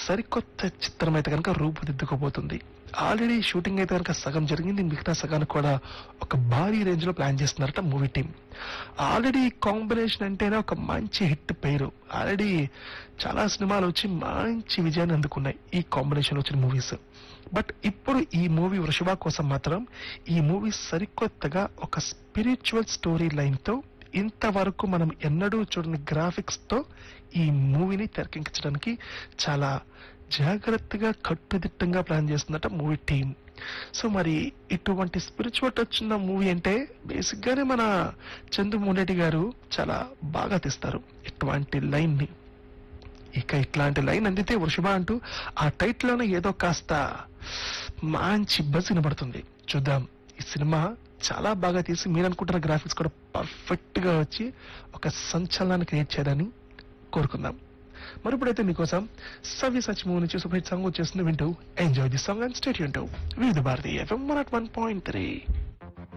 సరికొత్త చిత్రం అయితే కనుక రూపుదిద్దుకోబోతుంది ఆల్రెడీ షూటింగ్ అయితే కనుక సగం జరిగింది మిగతా సగానికి కూడా ఒక భారీ రేంజ్ లో ప్లాన్ చేస్తున్నారట మూవీ టీం ఆల్రెడీ కాంబినేషన్ అంటేనే ఒక మంచి హిట్ పేరు ఆల్రెడీ చాలా సినిమాలు వచ్చి మంచి విజయాన్ని అందుకున్నాయి ఈ కాంబినేషన్ వచ్చిన మూవీస్ బట్ ఇప్పుడు ఈ మూవీ వృషభ కోసం మాత్రం ఈ మూవీ సరికొత్తగా ఒక స్పిరిచువల్ స్టోరీ లైన్ తో ఇంతవరకు మనం ఎన్నడూ చూడని గ్రాఫిక్స్ తో ఈ మూవీని తెరకెక్కించడానికి చాలా జాగ్రత్తగా కట్టుదిట్టంగా ప్లాన్ చేస్తుందట మూవీ టీం సో మరి ఇటువంటి స్పిరిచువల్ టచ్ ఉన్న మూవీ అంటే బేసిక్ గానే మన చంద్రమోహన్ రెడ్డి గారు చాలా బాగా తీస్తారు ఇటువంటి లైన్ ని ఇక ఇట్లాంటి లైన్ అందితే వృషభ అంటూ ఆ టైటిల్ లోనే ఏదో కాస్త మంచి బజ్ వినబడుతుంది చూద్దాం ఈ సినిమా చాలా బాగా తీసి మీరు అనుకుంటున్న గ్రాఫిక్స్ కూడా పర్ఫెక్ట్ గా వచ్చి ఒక సంచలనాన్ని క్రియేట్ చేయడానికి కోరుకుందాం మరి ఇప్పుడైతే మీకోసం సవ్య సచ్ మూవీ నుంచి సూపర్ హిట్ సాంగ్ వచ్చేస్తుంది వింటూ enjoy the song and stay వింటూ Vividh Bharati FM one point three